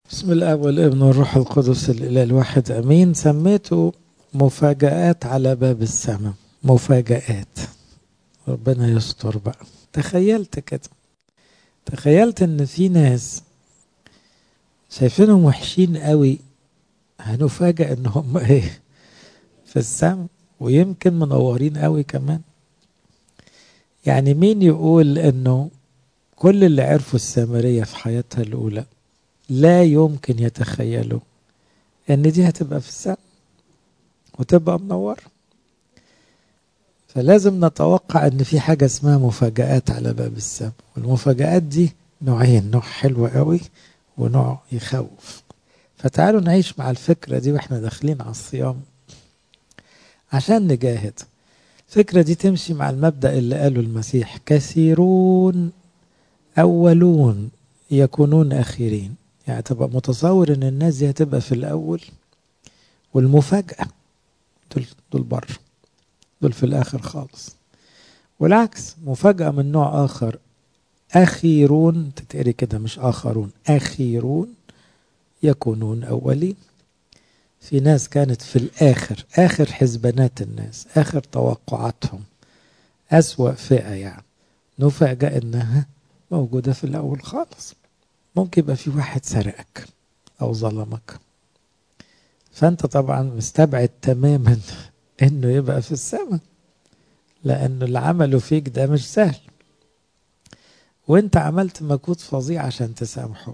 بسم الاب والابن والروح القدس الاله الواحد امين سميته مفاجآت على باب السماء مفاجآت ربنا يستر بقى تخيلت كده تخيلت ان في ناس شايفينهم وحشين قوي هنفاجأ ان هم ايه في السماء ويمكن منورين قوي كمان يعني مين يقول انه كل اللي عرفوا السامرية في حياتها الأولى لا يمكن يتخيلوا ان دي هتبقى في السماء وتبقى منورة فلازم نتوقع ان في حاجة اسمها مفاجآت على باب السماء والمفاجآت دي نوعين نوع حلو قوي ونوع يخوف فتعالوا نعيش مع الفكرة دي واحنا داخلين على الصيام عشان نجاهد الفكرة دي تمشي مع المبدأ اللي قاله المسيح كثيرون أولون يكونون أخيرين يعني تبقى متصور ان الناس دي هتبقى في الاول والمفاجاه دول دول بره دول في الاخر خالص والعكس مفاجاه من نوع اخر اخيرون تتقري كده مش اخرون اخيرون يكونون اولين في ناس كانت في الاخر اخر حسبانات الناس اخر توقعاتهم اسوا فئه يعني نفاجأ انها موجوده في الاول خالص ممكن يبقى في واحد سرقك او ظلمك فانت طبعا مستبعد تماما انه يبقى في السماء لانه اللي عمله فيك ده مش سهل وانت عملت مجهود فظيع عشان تسامحه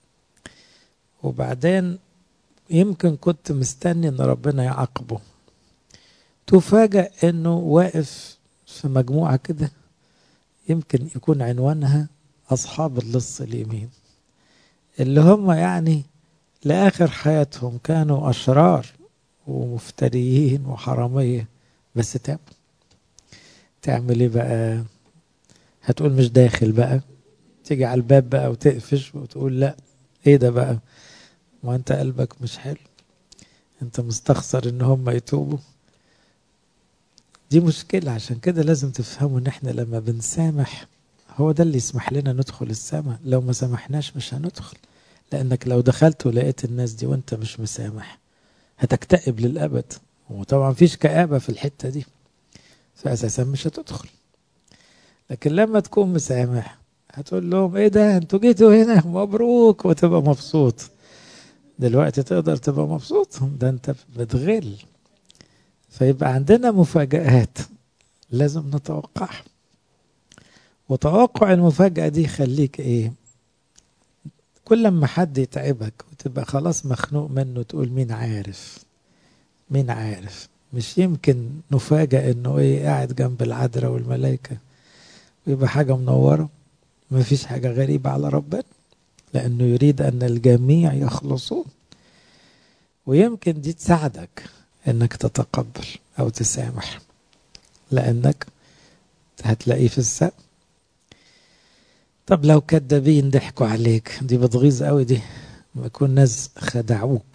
وبعدين يمكن كنت مستني ان ربنا يعاقبه تفاجأ انه واقف في مجموعة كده يمكن يكون عنوانها أصحاب اللص اليمين اللي هم يعني لآخر حياتهم كانوا أشرار ومفتريين وحرامية بس تاب تعمل ايه بقى هتقول مش داخل بقى تيجي على الباب بقى وتقفش وتقول لا ايه ده بقى ما انت قلبك مش حلو انت مستخسر ان هم يتوبوا دي مشكلة عشان كده لازم تفهموا ان احنا لما بنسامح هو ده اللي يسمح لنا ندخل السماء لو ما سمحناش مش هندخل لانك لو دخلت ولقيت الناس دي وانت مش مسامح هتكتئب للابد وطبعا مفيش كآبة في الحتة دي فاساسا مش هتدخل لكن لما تكون مسامح هتقول لهم ايه ده انتوا جيتوا هنا مبروك وتبقى مبسوط دلوقتي تقدر تبقى مبسوط ده انت بتغل فيبقى عندنا مفاجآت لازم نتوقعها وتوقع المفاجأة دي يخليك ايه كل ما حد يتعبك وتبقى خلاص مخنوق منه تقول مين عارف مين عارف مش يمكن نفاجأ انه ايه قاعد جنب العذراء والملائكة ويبقى حاجة منورة مفيش حاجة غريبة على ربنا لأنه يريد أن الجميع يخلصون ويمكن دي تساعدك انك تتقبل او تسامح لانك هتلاقيه في السقف طب لو كدابين ضحكوا عليك دي بتغيظ قوي دي لما يكون ناس خدعوك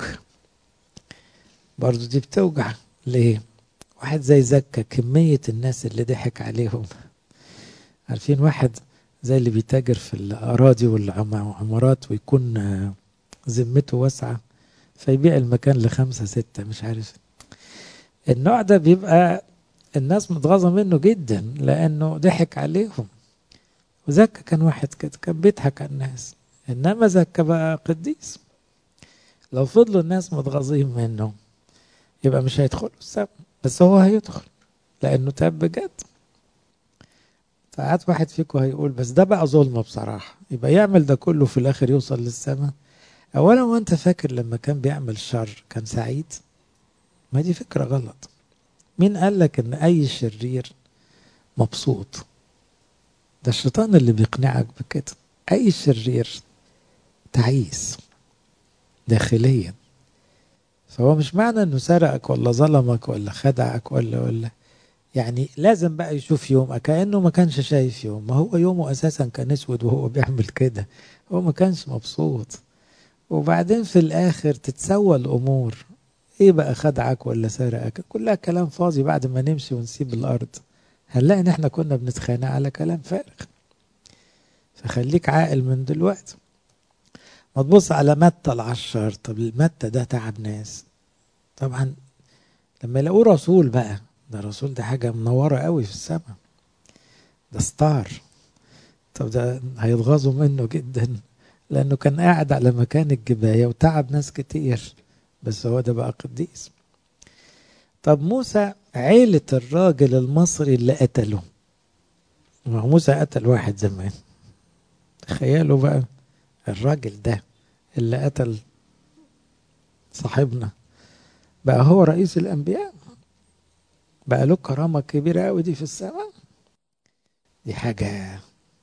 برضو دي بتوجع ليه واحد زي زكا كمية الناس اللي ضحك عليهم عارفين واحد زي اللي بيتاجر في الأراضي والعمارات ويكون ذمته واسعة فيبيع المكان لخمسة ستة مش عارف النوع ده بيبقى الناس متغاظة منه جدا لأنه ضحك عليهم وزكا كان واحد كده كان بيضحك على الناس إنما زكا بقى قديس لو فضلوا الناس متغاظين منه يبقى مش هيدخلوا السما بس هو هيدخل لأنه تاب بجد ساعات واحد فيكم هيقول بس ده بقى ظلم بصراحة يبقى يعمل ده كله في الآخر يوصل للسما أولا وأنت فاكر لما كان بيعمل شر كان سعيد ما دي فكرة غلط مين قال لك ان اي شرير مبسوط ده الشيطان اللي بيقنعك بكده اي شرير تعيس داخليا فهو مش معنى انه سرقك ولا ظلمك ولا خدعك ولا ولا يعني لازم بقى يشوف يوم كانه ما كانش شايف يوم ما هو يومه اساسا كان اسود وهو بيعمل كده هو ما كانش مبسوط وبعدين في الاخر تتسوى الامور ايه بقى خدعك ولا سرقك كلها كلام فاضي بعد ما نمشي ونسيب الارض هنلاقي ان احنا كنا بنتخانق على كلام فارغ فخليك عاقل من دلوقتي ما تبص على متى العشار طب متى ده تعب ناس طبعا لما يلاقوه رسول بقى ده رسول ده حاجة منورة قوي في السماء ده ستار طب ده هيتغاظوا منه جدا لأنه كان قاعد على مكان الجباية وتعب ناس كتير بس هو ده بقى قديس طب موسى عيلة الراجل المصري اللي قتله ما هو موسى قتل واحد زمان تخيلوا بقى الراجل ده اللي قتل صاحبنا بقى هو رئيس الأنبياء بقى له كرامة كبيرة قوي دي في السماء دي حاجة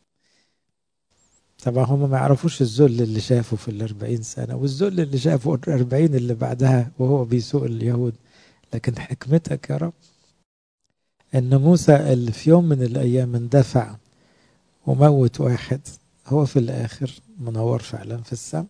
طبعا هم ما يعرفوش الذل اللي شافه في الأربعين سنة والذل اللي شافه الأربعين اللي بعدها وهو بيسوق اليهود لكن حكمتك يا رب ان موسى اللي في يوم من الايام اندفع وموت واحد هو في الاخر منور فعلا في السماء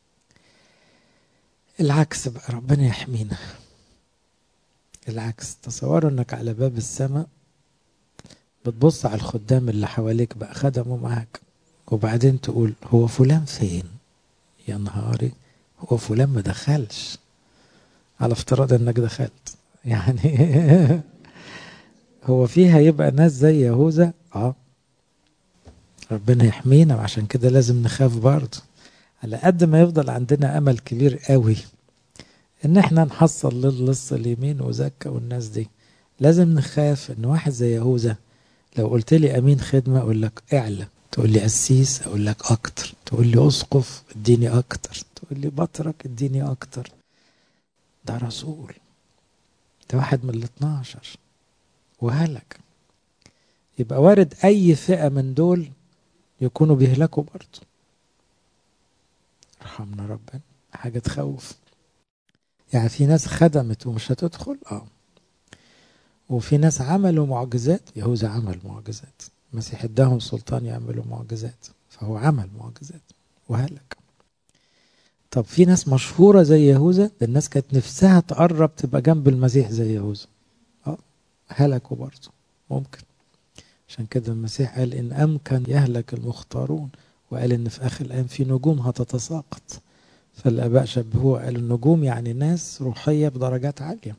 العكس بقى ربنا يحمينا العكس تصوروا انك على باب السماء بتبص على الخدام اللي حواليك بقى خدموا معاك وبعدين تقول هو فلان فين يا نهاري هو فلان ما دخلش على افتراض انك دخلت يعني هو فيها يبقى ناس زي يهوذا اه ربنا يحمينا وعشان كده لازم نخاف برضه على قد ما يفضل عندنا امل كبير قوي ان احنا نحصل للص اليمين وزكا والناس دي لازم نخاف ان واحد زي يهوذا لو قلت لي امين خدمه اقول لك اعلى تقول لي قسيس اقول لك اكتر تقول لي اسقف اديني اكتر تقول لي بطرك اديني اكتر ده رسول ده واحد من ال 12 وهلك يبقى وارد اي فئه من دول يكونوا بيهلكوا برضه رحمنا ربنا حاجه تخوف يعني في ناس خدمت ومش هتدخل اه وفي ناس عملوا معجزات يهوذا عمل معجزات المسيح اداهم سلطان يعملوا معجزات فهو عمل معجزات وهلك طب في ناس مشهوره زي يهوذا الناس كانت نفسها تقرب تبقى جنب المسيح زي يهوذا اه هلكوا برضه ممكن عشان كده المسيح قال ان امكن يهلك المختارون وقال ان في اخر الايام في نجوم هتتساقط فالاباء شبهوه قالوا النجوم يعني ناس روحيه بدرجات عاليه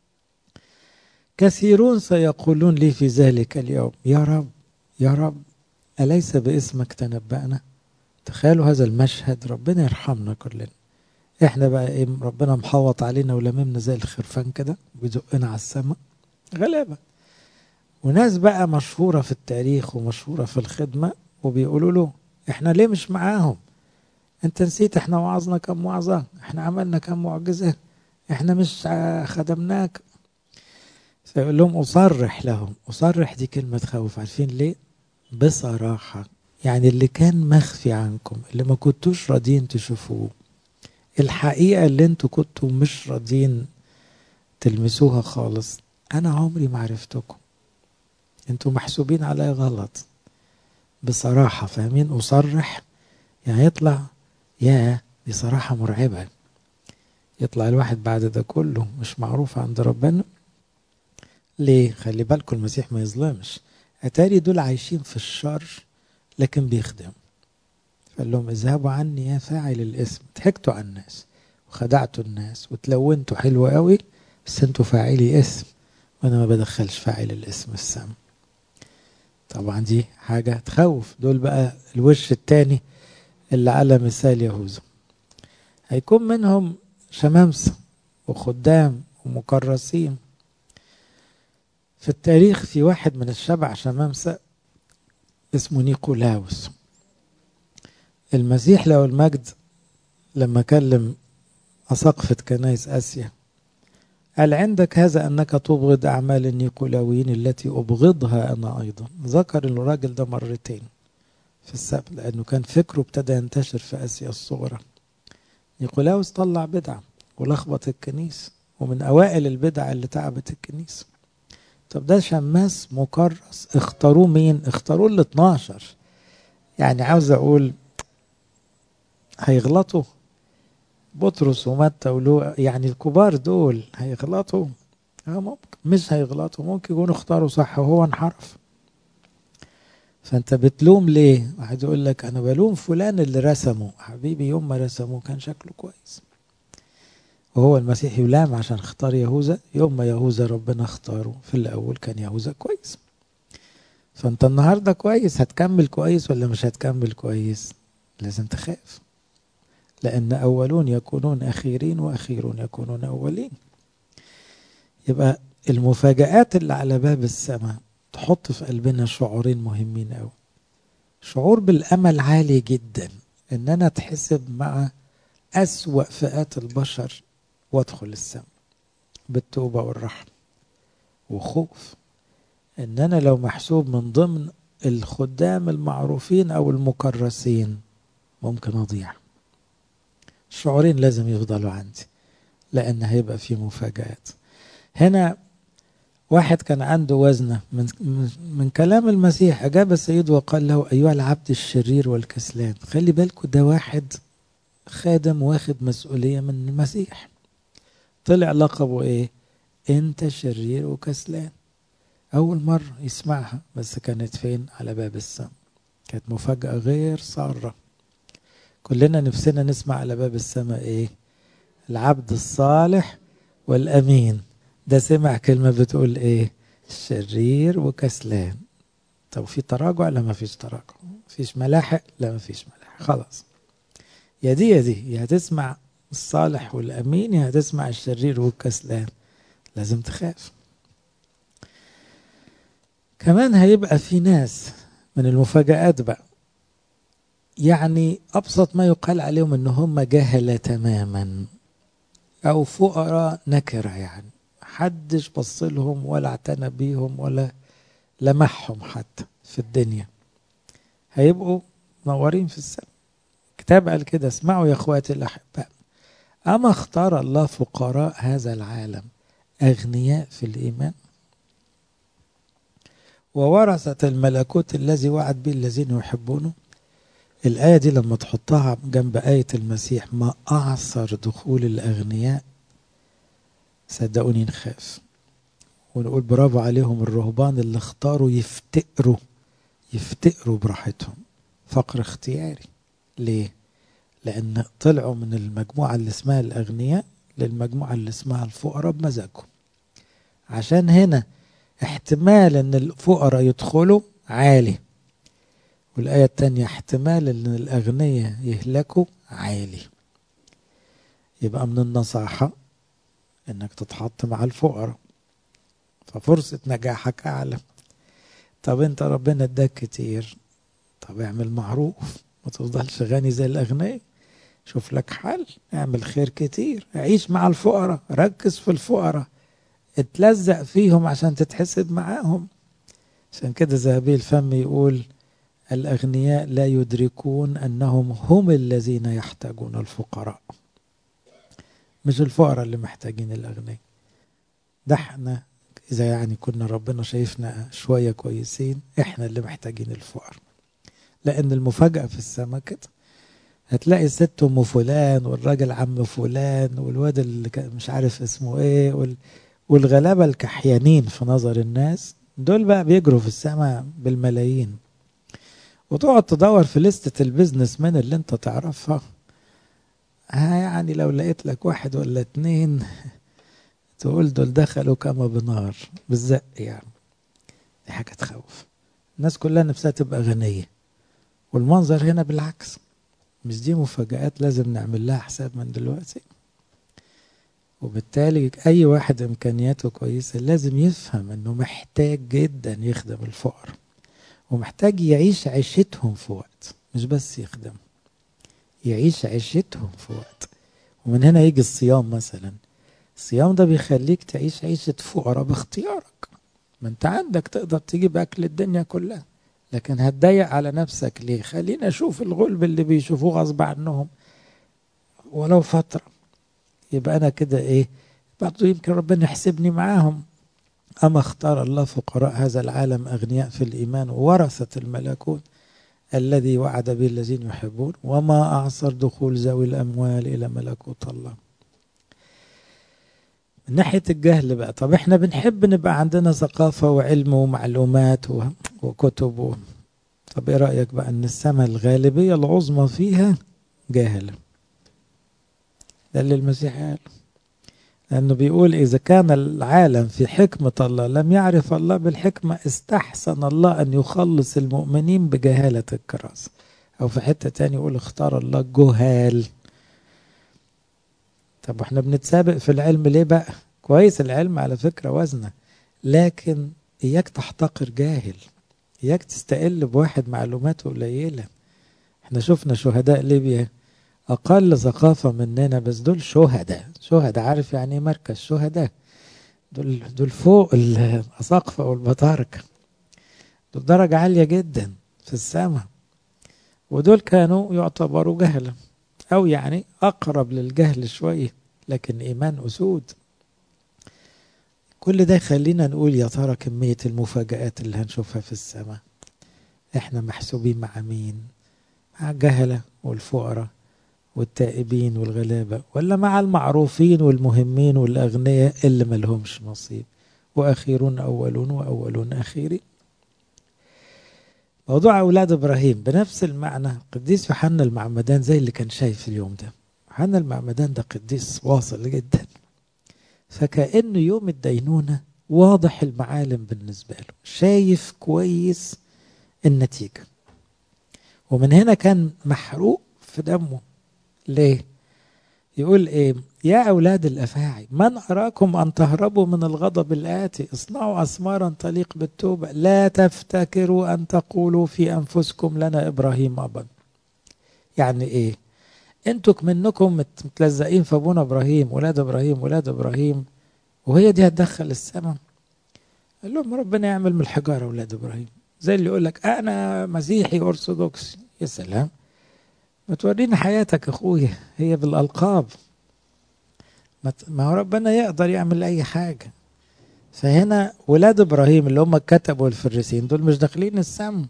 كثيرون سيقولون لي في ذلك اليوم يا رب يا رب اليس باسمك تنبأنا تخيلوا هذا المشهد ربنا يرحمنا كلنا احنا بقى ايه ربنا محوط علينا ولممنا زي الخرفان كده بيزقنا على السماء غلابه وناس بقى مشهوره في التاريخ ومشهوره في الخدمه وبيقولوا له احنا ليه مش معاهم انت نسيت احنا وعظنا كم وعظه احنا عملنا كم معجزه احنا مش خدمناك فيقول لهم اصرح لهم اصرح دي كلمه تخوف عارفين ليه بصراحه يعني اللي كان مخفي عنكم اللي ما كنتوش راضيين تشوفوه الحقيقة اللي انتوا كنتوا مش راضيين تلمسوها خالص انا عمري ما عرفتكم انتوا محسوبين عليا غلط بصراحة فاهمين أصرح يعني يطلع يا دي صراحة مرعبة يطلع الواحد بعد ده كله مش معروف عند ربنا ليه خلي بالكم المسيح ما يظلمش أتاري دول عايشين في الشر لكن بيخدم فقال لهم اذهبوا عني يا فاعل الاسم ضحكتوا على الناس وخدعتوا الناس وتلونتوا حلو قوي بس انتوا فاعلي اسم وانا ما بدخلش فاعل الاسم السم طبعا دي حاجة تخوف دول بقى الوش التاني اللي على مثال يهوذا هيكون منهم شمامسة وخدام ومكرسين في التاريخ في واحد من السبع شمامسة اسمه نيقولاوس المسيح له المجد لما كلم أساقفة كنايس آسيا قال عندك هذا أنك تبغض أعمال النيقولاويين التي أبغضها أنا أيضا ذكر الراجل ده مرتين في السبت لأنه كان فكره ابتدى ينتشر في آسيا الصغرى نيقولاوس طلع بدعة ولخبط الكنيسة ومن أوائل البدع اللي تعبت الكنيسة طب ده شماس مكرس اختاروه مين اختاروه ال 12 يعني عاوز اقول هيغلطوا بطرس ومتى ولو يعني الكبار دول هيغلطوا اه ممكن مش هيغلطوا ممكن يكونوا اختاروا صح وهو انحرف فانت بتلوم ليه واحد يقول لك انا بلوم فلان اللي رسمه حبيبي يوم ما رسمه كان شكله كويس وهو المسيح يلام عشان اختار يهوذا يوم ما يهوذا ربنا اختاره في الاول كان يهوذا كويس فانت النهارده كويس هتكمل كويس ولا مش هتكمل كويس لازم تخاف لان اولون يكونون اخيرين واخيرون يكونون اولين يبقى المفاجآت اللي على باب السماء تحط في قلبنا شعورين مهمين قوي شعور بالامل عالي جدا ان انا اتحسب مع اسوا فئات البشر وادخل السماء بالتوبه والرحمه وخوف ان انا لو محسوب من ضمن الخدام المعروفين او المكرسين ممكن اضيع الشعورين لازم يفضلوا عندي لان هيبقى في مفاجآت هنا واحد كان عنده وزنه من, من كلام المسيح أجاب السيد وقال له أيها العبد الشرير والكسلان خلي بالكوا ده واحد خادم واخد مسؤولية من المسيح طلع لقبه إيه أنت شرير وكسلان أول مرة يسمعها بس كانت فين على باب السماء كانت مفاجأة غير سارة كلنا نفسنا نسمع على باب السماء إيه العبد الصالح والأمين ده سمع كلمة بتقول ايه شرير وكسلان طب في تراجع لا ما فيش تراجع فيش ملاحق لا ما فيش ملاحق خلاص يا دي يا دي يا هتسمع الصالح والأمين يا هتسمع الشرير والكسلان لازم تخاف كمان هيبقى في ناس من المفاجآت بقى يعني أبسط ما يقال عليهم إن هم جهلة تماما أو فقراء نكرة يعني حدش بص لهم ولا اعتنى بيهم ولا لمحهم حتى في الدنيا هيبقوا منورين في السماء كتاب قال كده اسمعوا يا اخواتي الاحباء اما اختار الله فقراء هذا العالم اغنياء في الايمان وورثة الملكوت الذي وعد به الذين يحبونه الآية دي لما تحطها جنب آية المسيح ما أعصر دخول الأغنياء صدقوني نخاف ونقول برافو عليهم الرهبان اللي اختاروا يفتقروا يفتقروا براحتهم فقر اختياري ليه؟ لأن طلعوا من المجموعة اللي اسمها الأغنياء للمجموعة اللي اسمها الفقراء بمزاجهم عشان هنا احتمال ان الفقراء يدخلوا عالي والآية التانية احتمال ان الأغنياء يهلكوا عالي يبقى من النصاحة انك تتحط مع الفقراء ففرصة نجاحك أعلى طب انت ربنا اداك كتير طب اعمل معروف ما تفضلش غني زي الأغنياء شوف لك حل اعمل خير كتير عيش مع الفقراء ركز في الفقراء اتلزق فيهم عشان تتحسب معاهم عشان كده ذهبي الفم يقول الأغنياء لا يدركون أنهم هم الذين يحتاجون الفقراء مش الفقراء اللي محتاجين الأغنياء ده احنا إذا يعني كنا ربنا شايفنا شوية كويسين احنا اللي محتاجين الفقراء لأن المفاجأة في السماء كده هتلاقي الست أم فلان والراجل عم فلان والواد اللي مش عارف اسمه ايه وال... والغلابة الكحيانين في نظر الناس دول بقى بيجروا في السماء بالملايين وتقعد تدور في لستة البيزنس مان اللي انت تعرفها ها يعني لو لقيت لك واحد ولا اتنين تقول دول دخلوا كما بنار بالزق يعني دي حاجة تخوف الناس كلها نفسها تبقى غنية والمنظر هنا بالعكس مش دي مفاجآت لازم نعمل لها حساب من دلوقتي وبالتالي أي واحد إمكانياته كويسة لازم يفهم إنه محتاج جدا يخدم الفقراء ومحتاج يعيش عيشتهم في وقت مش بس يخدم يعيش عيشتهم في وقت ومن هنا يجي الصيام مثلا الصيام ده بيخليك تعيش عيشة فقراء باختيارك ما انت عندك تقدر تجيب أكل الدنيا كلها لكن هتضيق على نفسك ليه خلينا أشوف الغلب اللي بيشوفوه غصب عنهم ولو فترة يبقى أنا كده إيه برضه يمكن ربنا يحسبني معاهم أما اختار الله فقراء هذا العالم أغنياء في الإيمان ورثة الملكوت الذي وعد به الذين يحبون وما أعصر دخول ذوي الأموال إلى ملكوت الله من ناحية الجهل بقى طب احنا بنحب نبقى عندنا ثقافة وعلم ومعلومات وكتب و... طب ايه رأيك بقى ان السماء الغالبية العظمى فيها جاهلة ده اللي المسيح قال لأنه بيقول إذا كان العالم في حكمة الله لم يعرف الله بالحكمة استحسن الله أن يخلص المؤمنين بجهالة الكراسة أو في حتة تاني يقول اختار الله جهال طب احنا بنتسابق في العلم ليه بقى كويس العلم على فكرة وزنه لكن إياك تحتقر جاهل إياك تستقل بواحد معلوماته قليلة احنا شفنا شهداء ليبيا أقل ثقافة مننا بس دول شهداء شهداء عارف يعني ايه مركز شهداء دول دول فوق الأساقفة والبطاركة دول درجة عالية جدا في السماء ودول كانوا يعتبروا جهلة أو يعني أقرب للجهل شوية لكن إيمان أسود كل ده يخلينا نقول يا ترى كمية المفاجآت اللي هنشوفها في السماء احنا محسوبين مع مين مع الجهلة والفقراء والتائبين والغلابة ولا مع المعروفين والمهمين والأغنياء اللي ملهمش نصيب وأخيرون أولون وأولون أخيرين موضوع أولاد إبراهيم بنفس المعنى قديس يوحنا المعمدان زي اللي كان شايف اليوم ده يوحنا المعمدان ده قديس واصل جدا فكأنه يوم الدينونة واضح المعالم بالنسبة له شايف كويس النتيجة ومن هنا كان محروق في دمه ليه يقول ايه يا اولاد الافاعي من اراكم ان تهربوا من الغضب الاتي اصنعوا اسمارا تليق بالتوبه لا تفتكروا ان تقولوا في انفسكم لنا ابراهيم ابا يعني ايه انتوا منكم متلزقين في ابونا ابراهيم ولاد ابراهيم ولاد ابراهيم وهي دي هتدخل السماء قال لهم ربنا يعمل من الحجاره ولاد ابراهيم زي اللي يقول لك انا مسيحي ارثوذكسي يا سلام ما تورينا حياتك اخويا هي بالالقاب ما هو ربنا يقدر يعمل اي حاجه فهنا ولاد ابراهيم اللي هم كتبوا الفريسين دول مش داخلين السم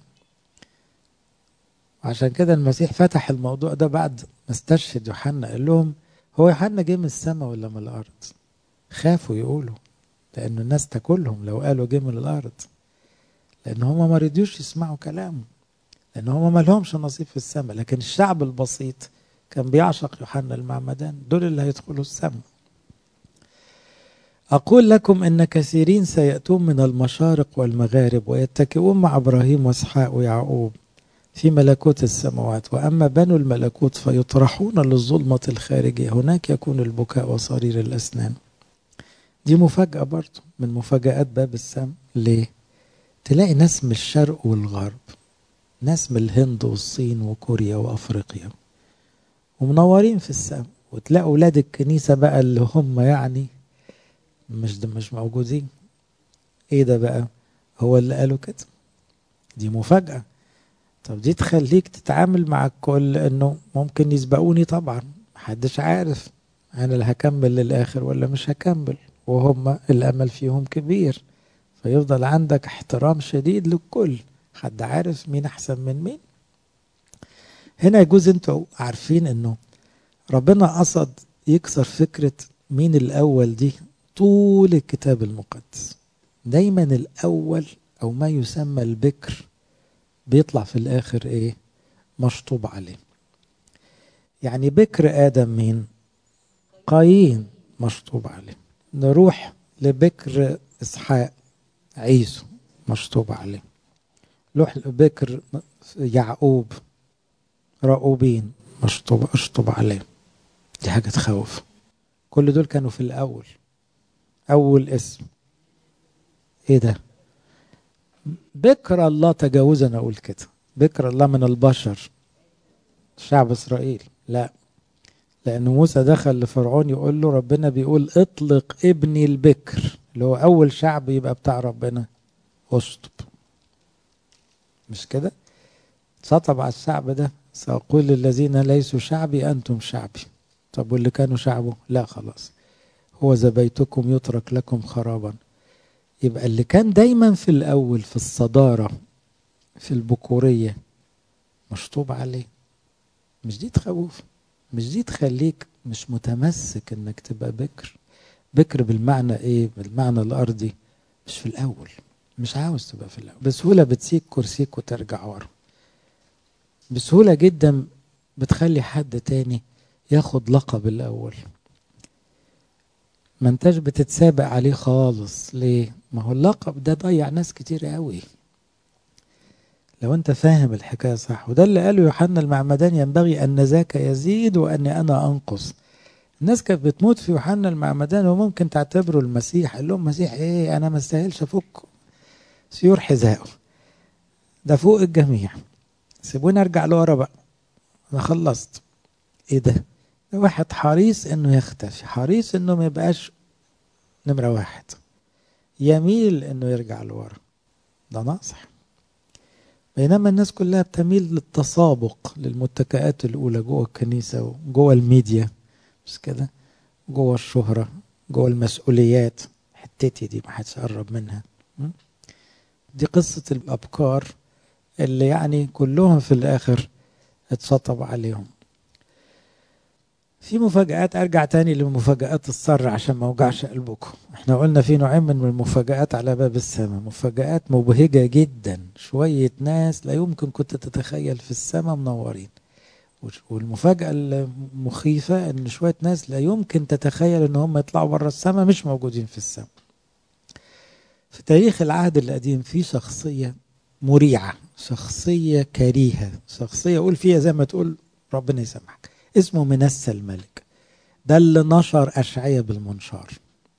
عشان كده المسيح فتح الموضوع ده بعد ما استشهد يوحنا قال لهم هو يوحنا جه من السماء ولا من الارض خافوا يقولوا لأن الناس تاكلهم لو قالوا جه من الأرض لأن هما ما رضيوش يسمعوا كلامه لأن هما ما لهمش نصيب في السماء لكن الشعب البسيط كان بيعشق يوحنا المعمدان دول اللي هيدخلوا السماء أقول لكم إن كثيرين سيأتون من المشارق والمغارب ويتكئون مع إبراهيم وإسحاق ويعقوب في ملكوت السماوات وأما بنو الملكوت فيطرحون للظلمة الخارجية هناك يكون البكاء وصرير الأسنان دي مفاجأة برضو من مفاجآت باب السم ليه؟ تلاقي ناس من الشرق والغرب ناس من الهند والصين وكوريا وأفريقيا ومنورين في السماء وتلاقي أولاد الكنيسة بقى اللي هم يعني مش ده مش موجودين ايه ده بقى هو اللي قالوا كده دي مفاجأة طب دي تخليك تتعامل مع الكل انه ممكن يسبقوني طبعا محدش عارف انا اللي هكمل للاخر ولا مش هكمل وهم الامل فيهم كبير فيفضل عندك احترام شديد للكل حد عارف مين احسن من مين هنا يجوز انتوا عارفين انه ربنا قصد يكسر فكرة مين الاول دي طول الكتاب المقدس دايما الاول او ما يسمى البكر بيطلع في الاخر ايه مشطوب عليه يعني بكر ادم مين قايين مشطوب عليه نروح لبكر اسحاق عيسو مشطوب عليه نروح لبكر يعقوب راؤوبين مشطوب اشطب عليه دي حاجه تخوف كل دول كانوا في الاول اول اسم ايه ده بكر الله تجاوزا اقول كده بكر الله من البشر شعب اسرائيل لا لان موسى دخل لفرعون يقول له ربنا بيقول اطلق ابني البكر اللي هو اول شعب يبقى بتاع ربنا اشطب مش كده سطب على الشعب ده سأقول للذين ليسوا شعبي أنتم شعبي طب واللي كانوا شعبه لا خلاص هو ذا بيتكم يترك لكم خرابا يبقى اللي كان دايما في الأول في الصدارة في البكورية مشطوب عليه مش دي تخوف مش دي تخليك مش متمسك انك تبقى بكر بكر بالمعنى ايه بالمعنى الارضي مش في الاول مش عاوز تبقى في الاول بسهوله بتسيب كرسيك وترجع ورا بسهولة جدا بتخلي حد تاني ياخد لقب الأول ما انتش بتتسابق عليه خالص ليه ما هو اللقب ده ضيع ناس كتير قوي لو انت فاهم الحكاية صح وده اللي قاله يوحنا المعمدان ينبغي أن ذاك يزيد وأني أنا أنقص الناس كانت بتموت في يوحنا المعمدان وممكن تعتبره المسيح قال لهم مسيح ايه انا ما استاهلش افك سيور حذائه ده فوق الجميع سيبوني ارجع لورا بقى انا خلصت ايه ده ده واحد حريص انه يختفي حريص انه ما يبقاش نمرة واحد يميل انه يرجع لورا ده ناصح بينما الناس كلها بتميل للتسابق للمتكئات الاولى جوه الكنيسه وجوه الميديا مش كده جوه الشهرة جوه المسؤوليات حتتي دي ما حدش قرب منها دي قصة الأبكار اللي يعني كلهم في الآخر اتشطب عليهم في مفاجآت أرجع تاني لمفاجآت السر عشان ما اوجعش قلبكم احنا قلنا في نوعين من المفاجآت على باب السماء مفاجآت مبهجة جدا شوية ناس لا يمكن كنت تتخيل في السماء منورين والمفاجأة المخيفة إن شوية ناس لا يمكن تتخيل إن هم يطلعوا بره السماء مش موجودين في السماء. في تاريخ العهد القديم في شخصية مريعة، شخصية كريهة، شخصية قول فيها زي ما تقول ربنا يسامحك، اسمه منسى الملك. ده اللي نشر أشعية بالمنشار.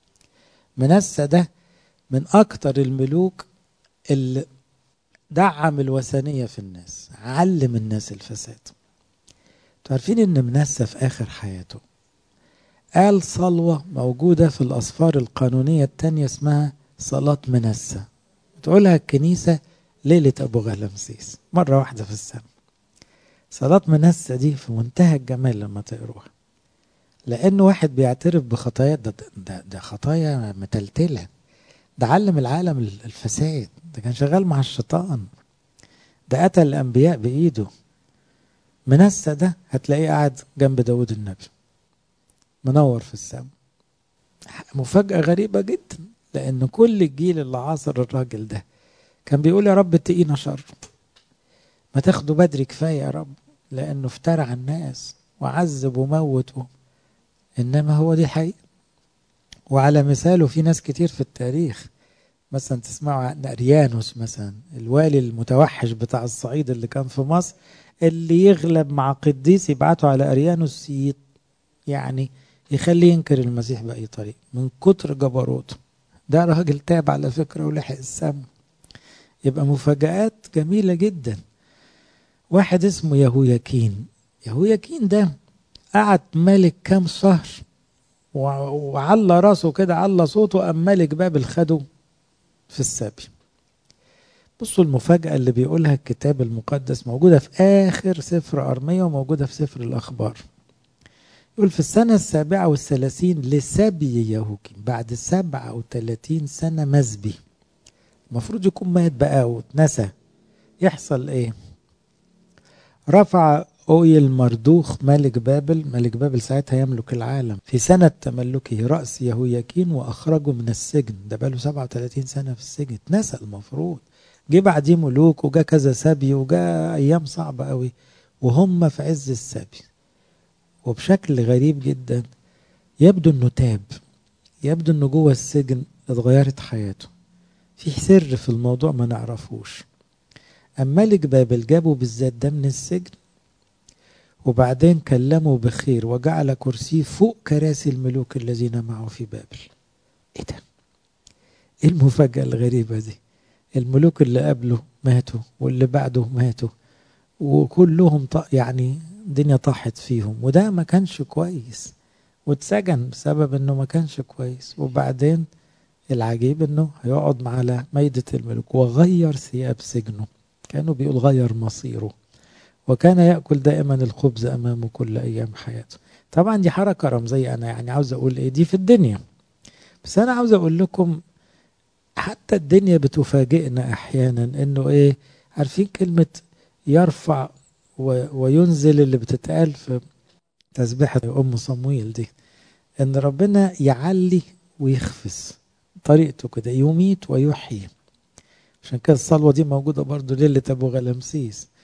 منسى ده من أكتر الملوك اللي دعم الوثنية في الناس، علم الناس الفساد. عارفين ان منسى في اخر حياته قال صلوة موجودة في الأصفار القانونية التانية اسمها صلاة منسى تقولها الكنيسة ليلة أبو غلمسيس مرة واحدة في السنة صلاة منسى دي في منتهى الجمال لما تقروها لأنه واحد بيعترف بخطايا ده, ده, ده خطايا متلتلة ده علم العالم الفساد ده كان شغال مع الشيطان ده قتل الأنبياء بإيده منسى ده هتلاقيه قاعد جنب داود النبي منور في السماء مفاجأة غريبة جدا لأن كل الجيل اللي عاصر الراجل ده كان بيقول يا رب اتقينا شر ما تاخده بدري كفاية يا رب لأنه افترى على الناس وعذب وموت إنما هو دي الحقيقة وعلى مثاله في ناس كتير في التاريخ مثلا تسمعوا عن أريانوس مثلا الوالي المتوحش بتاع الصعيد اللي كان في مصر اللي يغلب مع قديس يبعته على أريانوس يعني يخليه ينكر المسيح بأي طريق من كتر جبروته ده راجل تاب على فكرة ولحق السم يبقى مفاجآت جميلة جدا واحد اسمه يهوياكين يهوياكين ده قعد ملك كام شهر وعلى راسه كده على صوته قام ملك بابل خده في السبي بصوا المفاجأة اللي بيقولها الكتاب المقدس موجودة في آخر سفر أرمية وموجودة في سفر الأخبار يقول في السنة السابعة والثلاثين لسبي يهوكين بعد سبعة وثلاثين سنة مزبي المفروض يكون مات بقى واتنسى يحصل ايه رفع أويل مردوخ ملك بابل ملك بابل ساعتها يملك العالم في سنة تملكه رأس يهوياكين وأخرجه من السجن ده بقاله 37 سنة في السجن اتنسى المفروض جه بعديه ملوك وجا كذا سبي وجا أيام صعبة قوي وهم في عز السبي وبشكل غريب جدا يبدو انه تاب يبدو انه جوه السجن اتغيرت حياته في سر في الموضوع ما نعرفوش أما ملك بابل جابه بالذات ده من السجن وبعدين كلمه بخير وجعل كرسيه فوق كراسي الملوك الذين معه في بابل ايه ده ايه المفاجأة الغريبة دي الملوك اللي قبله ماتوا واللي بعده ماتوا وكلهم يعني الدنيا طاحت فيهم وده ما كانش كويس واتسجن بسبب انه ما كانش كويس وبعدين العجيب انه هيقعد على ميدة الملوك وغير ثياب سجنه كانوا بيقول غير مصيره وكان يأكل دائما الخبز أمامه كل أيام حياته طبعا دي حركة رمزية أنا يعني عاوز أقول إيه دي في الدنيا بس أنا عاوز أقول لكم حتى الدنيا بتفاجئنا أحيانا إنه إيه عارفين كلمة يرفع وينزل اللي بتتقال في تسبيحة أم صمويل دي إن ربنا يعلي ويخفس طريقته كده يميت ويحيي عشان كده الصلوة دي موجودة برضو ليلة أبو غلمسيس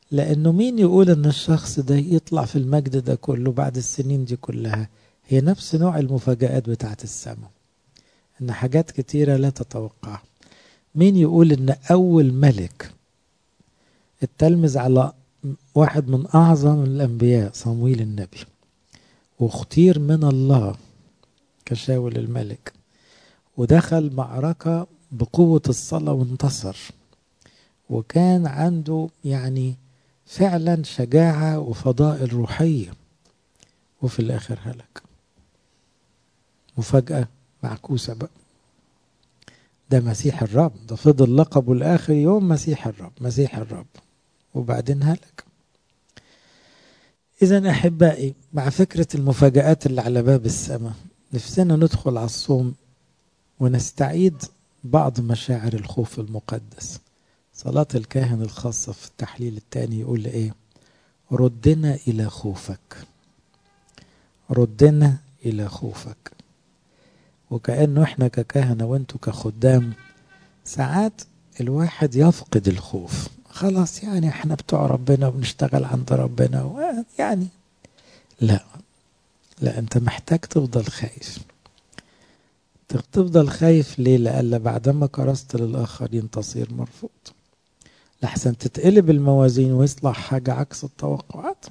لأنه مين يقول إن الشخص ده يطلع في المجد ده كله بعد السنين دي كلها هي نفس نوع المفاجآت بتاعت السماء إن حاجات كتيرة لا تتوقع مين يقول إن أول ملك التلمذ على واحد من أعظم الأنبياء صمويل النبي واختير من الله كشاول الملك ودخل معركة بقوة الصلاة وانتصر وكان عنده يعني فعلا شجاعة وفضائل روحية وفي الآخر هلك مفاجأة معكوسة بقى ده مسيح الرب ده فضل لقبه الآخر يوم مسيح الرب مسيح الرب وبعدين هلك إذا أحبائي مع فكرة المفاجآت اللي على باب السماء نفسنا ندخل على الصوم ونستعيد بعض مشاعر الخوف المقدس صلاة الكاهن الخاصة في التحليل الثاني يقول إيه ردنا إلى خوفك ردنا إلى خوفك وكأنه إحنا ككهنة وإنتوا كخدام ساعات الواحد يفقد الخوف خلاص يعني إحنا بتوع ربنا وبنشتغل عند ربنا يعني لا لا أنت محتاج تفضل خايف تفضل خايف ليه لألا بعدما كرست للآخرين تصير مرفوض لحسن تتقلب الموازين ويصلح حاجة عكس التوقعات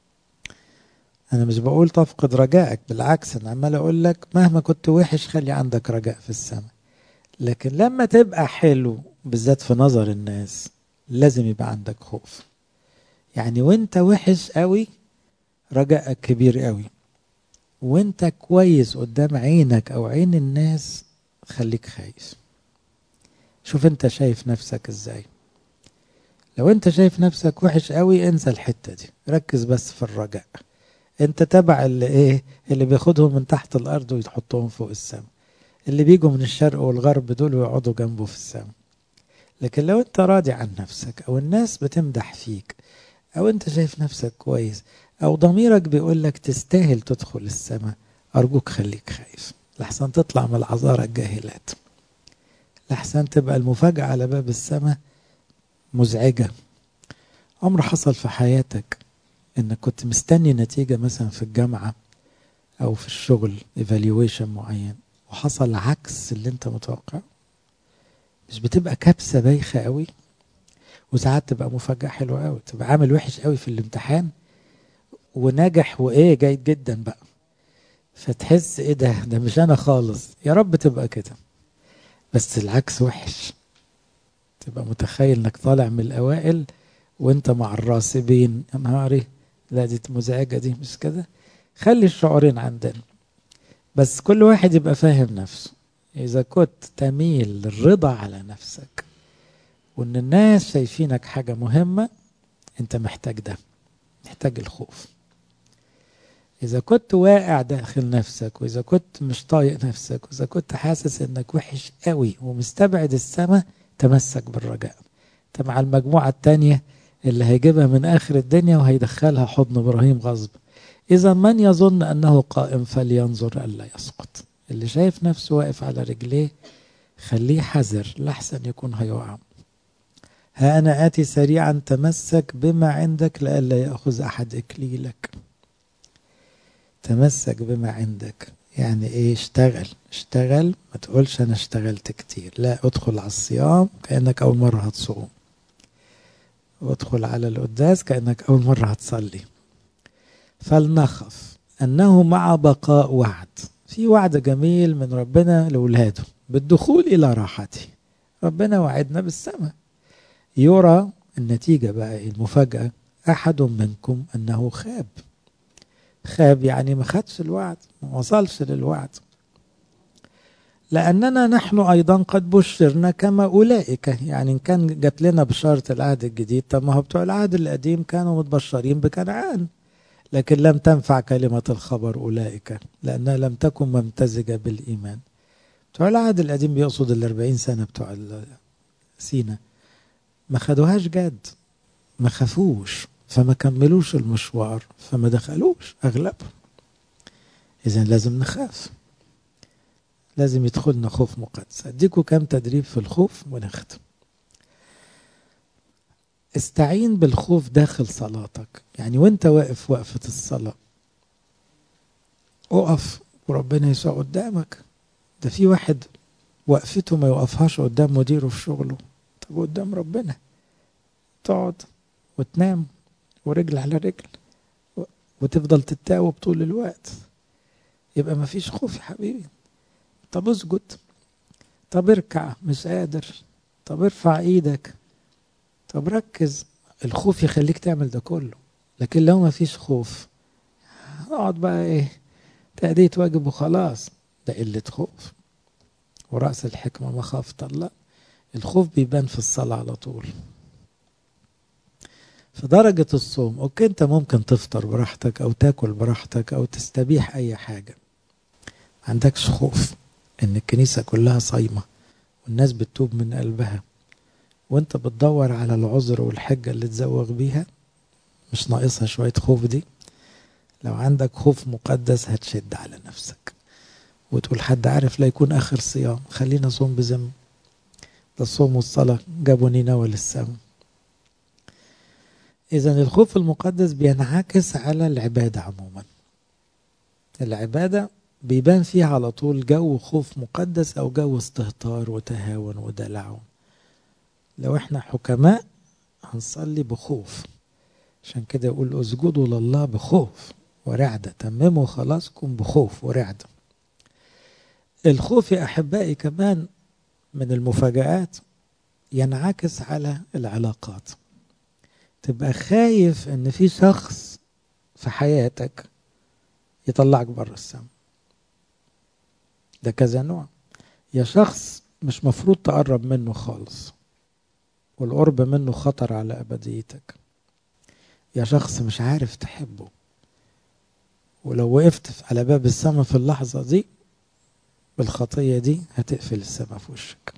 أنا مش بقول تفقد رجائك بالعكس أنا عمال أقول لك مهما كنت وحش خلي عندك رجاء في السماء لكن لما تبقى حلو بالذات في نظر الناس لازم يبقى عندك خوف يعني وانت وحش قوي رجائك كبير قوي وانت كويس قدام عينك او عين الناس خليك خايف شوف انت شايف نفسك ازاي لو انت شايف نفسك وحش قوي انسى الحتة دي ركز بس في الرجاء انت تبع اللي ايه اللي بياخدهم من تحت الارض ويحطهم فوق السماء اللي بيجوا من الشرق والغرب دول ويقعدوا جنبه في السماء لكن لو انت راضي عن نفسك او الناس بتمدح فيك او انت شايف نفسك كويس او ضميرك بيقول لك تستاهل تدخل السماء ارجوك خليك خايف لحسن تطلع من العذارى الجاهلات لحسن تبقى المفاجأة على باب السماء مزعجة عمر حصل في حياتك انك كنت مستني نتيجة مثلا في الجامعة او في الشغل evaluation معين وحصل عكس اللي انت متوقعه مش بتبقى كبسة بايخة قوي وساعات تبقى مفاجأة حلوة قوي تبقى عامل وحش قوي في الامتحان وناجح وايه جيد جدا بقى فتحس ايه ده ده مش انا خالص يا رب تبقى كده بس العكس وحش تبقى متخيل انك طالع من الاوائل وانت مع الراسبين يا نهاري لا دي مزعجة دي مش كده خلي الشعورين عندنا بس كل واحد يبقى فاهم نفسه إذا كنت تميل للرضا على نفسك وإن الناس شايفينك حاجة مهمة أنت محتاج ده محتاج الخوف إذا كنت واقع داخل نفسك وإذا كنت مش طايق نفسك وإذا كنت حاسس إنك وحش قوي ومستبعد السماء تمسك بالرجاء أنت مع المجموعة التانية اللي هيجيبها من آخر الدنيا وهيدخلها حضن إبراهيم غصب إذا من يظن أنه قائم فلينظر ألا يسقط اللي شايف نفسه واقف على رجليه خليه حذر لحسن يكون هيقع ها أنا آتي سريعا تمسك بما عندك لئلا يأخذ أحد إكليلك تمسك بما عندك يعني ايه اشتغل اشتغل ما تقولش انا اشتغلت كتير لا ادخل على الصيام كأنك اول مرة هتصوم وادخل على القداس كأنك اول مرة هتصلي فلنخف انه مع بقاء وعد في وعد جميل من ربنا لولاده بالدخول الى راحته ربنا وعدنا بالسماء يرى النتيجة بقى المفاجأة أحد منكم أنه خاب خاب يعني ما خدش الوعد ما وصلش للوعد لأننا نحن أيضا قد بشرنا كما أولئك يعني إن كان جات لنا بشارة العهد الجديد طب ما هو بتوع العهد القديم كانوا متبشرين بكنعان لكن لم تنفع كلمة الخبر أولئك لأنها لم تكن ممتزجة بالإيمان بتوع العهد القديم بيقصد الأربعين سنة بتوع سينا ما خدوهاش جد ما خافوش فما كملوش المشوار فما دخلوش أغلبهم إذا لازم نخاف لازم يدخلنا خوف مقدس أديكوا كام تدريب في الخوف ونختم استعين بالخوف داخل صلاتك يعني وانت واقف وقفة الصلاة اقف وربنا يسوع قدامك ده في واحد وقفته ما يوقفهاش قدام مديره في شغله طب قدام ربنا تقعد وتنام ورجل على رجل وتفضل تتاوب طول الوقت يبقى ما فيش خوف يا حبيبي طب اسجد طب اركع مش قادر طب ارفع ايدك طب ركز الخوف يخليك تعمل ده كله لكن لو ما فيش خوف اقعد بقى ايه تأدية واجب وخلاص ده قلة خوف ورأس الحكمة مخافة الله الخوف بيبان في الصلاة على طول في درجة الصوم اوكي انت ممكن تفطر براحتك او تاكل براحتك او تستبيح اي حاجة ما عندكش خوف ان الكنيسة كلها صايمة والناس بتتوب من قلبها وانت بتدور على العذر والحجة اللي تزوغ بيها مش ناقصها شوية خوف دي لو عندك خوف مقدس هتشد على نفسك وتقول حد عارف لا يكون آخر صيام خلينا صوم بذم ده الصوم والصلاة جابوا نينوى للسماء إذا الخوف المقدس بينعكس على العبادة عموما العبادة بيبان فيها على طول جو خوف مقدس أو جو استهتار وتهاون ودلع لو احنا حكماء هنصلي بخوف عشان كده يقول اسجدوا لله بخوف ورعدة تمموا خلاصكم بخوف ورعدة الخوف يا أحبائي كمان من المفاجآت ينعكس على العلاقات تبقى خايف ان في شخص في حياتك يطلعك بره السما ده كذا نوع يا شخص مش مفروض تقرب منه خالص والقرب منه خطر على أبديتك يا شخص مش عارف تحبه ولو وقفت على باب السماء في اللحظة دي بالخطية دي هتقفل السماء في وشك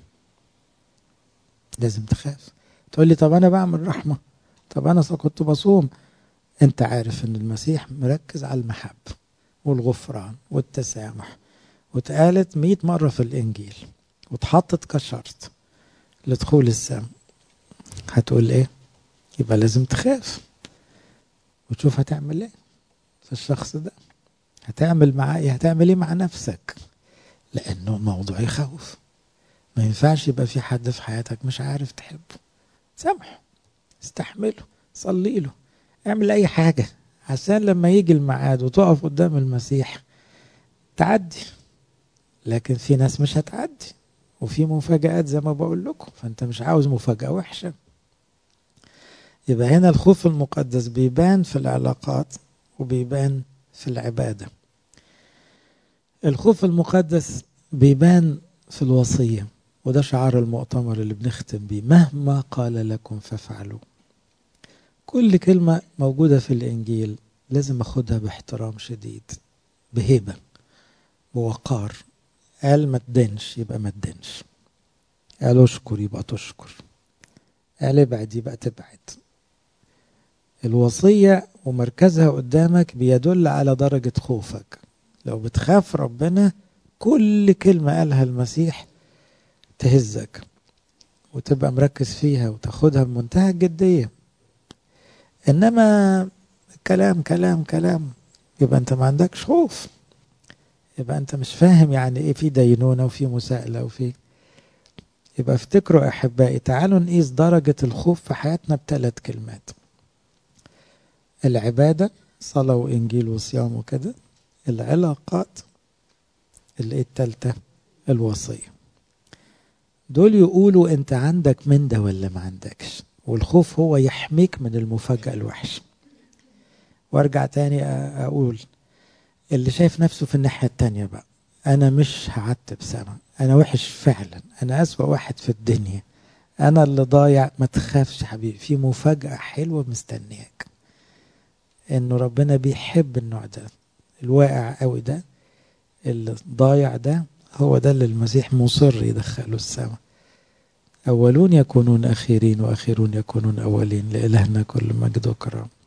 لازم تخاف تقول لي طب أنا بعمل رحمة طب أنا كنت بصوم أنت عارف إن المسيح مركز على المحبة والغفران والتسامح واتقالت مئة مرة في الإنجيل واتحطت كشرط لدخول السماء هتقول إيه؟ يبقى لازم تخاف وتشوف هتعمل إيه في الشخص ده هتعمل معاه إيه؟ هتعمل إيه مع نفسك؟ لأنه موضوع يخوف ما ينفعش يبقى في حد في حياتك مش عارف تحبه سامحه استحمله صلي له اعمل أي حاجة عشان لما يجي الميعاد وتقف قدام المسيح تعدي لكن في ناس مش هتعدي وفي مفاجآت زي ما بقول لكم فأنت مش عاوز مفاجأة وحشة يبقى هنا الخوف المقدس بيبان في العلاقات وبيبان في العبادة الخوف المقدس بيبان في الوصية وده شعار المؤتمر اللي بنختم بيه مهما قال لكم فافعلوا كل كلمة موجودة في الإنجيل لازم أخدها باحترام شديد بهيبة بوقار قال ما تدنش يبقى ما تدنش قال اشكر يبقى تشكر قال ابعد يبقى تبعد الوصية ومركزها قدامك بيدل على درجة خوفك لو بتخاف ربنا كل كلمة قالها المسيح تهزك وتبقى مركز فيها وتاخدها بمنتهى الجدية إنما كلام كلام كلام يبقى أنت ما عندكش خوف يبقى أنت مش فاهم يعني إيه في دينونة وفي مساءلة وفي يبقى افتكروا أحبائي تعالوا نقيس درجة الخوف في حياتنا بثلاث كلمات العبادة صلاة وإنجيل وصيام وكده العلاقات اللي ايه التالتة الوصية دول يقولوا انت عندك من ده ولا ما عندكش والخوف هو يحميك من المفاجأة الوحشة وارجع تاني اقول اللي شايف نفسه في الناحية التانية بقى انا مش هعتب سنة انا وحش فعلا انا اسوأ واحد في الدنيا انا اللي ضايع ما تخافش حبيبي في مفاجأة حلوة مستنياك انه ربنا بيحب النوع ده الواقع قوي ده اللي ضايع ده هو ده اللي المسيح مصر يدخله السماء أولون يكونون أخيرين وأخيرون يكونون أولين لإلهنا كل مجد وكرام